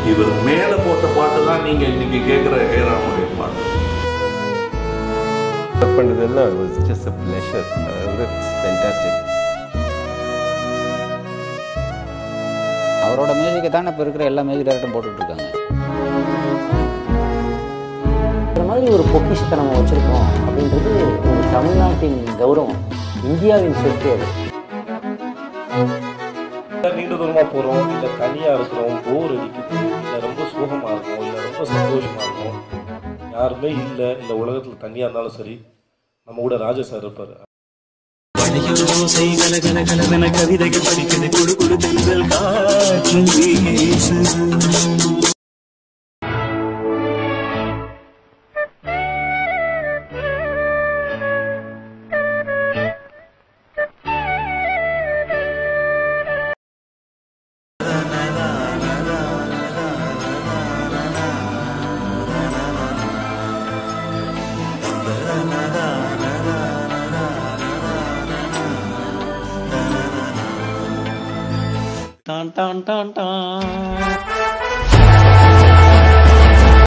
இவர் மேல போட்ட பாட்டு தான் நீங்க இன்னைக்கு கேட்கிற ஹேராமுடைய பாட்டு ஒர்க் பண்ணதெல்லாம் was just a pleasure it's fantastic அவரோட மியூசிக்கை தானே இப்போ இருக்கிற எல்லா மியூசிக் டேரக்டரும் போட்டுட்டு இருக்காங்க இந்த மாதிரி ஒரு பொக்கிஷத்தை நம்ம வச்சுருக்கோம் அப்படின்றது ஒரு தமிழ்நாட்டின் கௌரவம் இந்தியாவின் சொத்து அது நீண்ட தூரமாக போகிறோம் இல்லை தனியாக இருக்கிறோம் போர் அடிக்குது இல்லை ரொம்ப சோகமாக இருக்கும் இல்லை ரொம்ப சந்தோஷமாக இருக்கும் யாருமே இல்லை இல்லை உலகத்தில் தனியாக இருந்தாலும் சரி நம்ம கூட ராஜா சார் இருப்பார் ஓசை கல கல கலவென கவிதைகள் படிக்குது குடு குடு தென்றல் காற்றும் வீசுது டான் டான் டான் டான்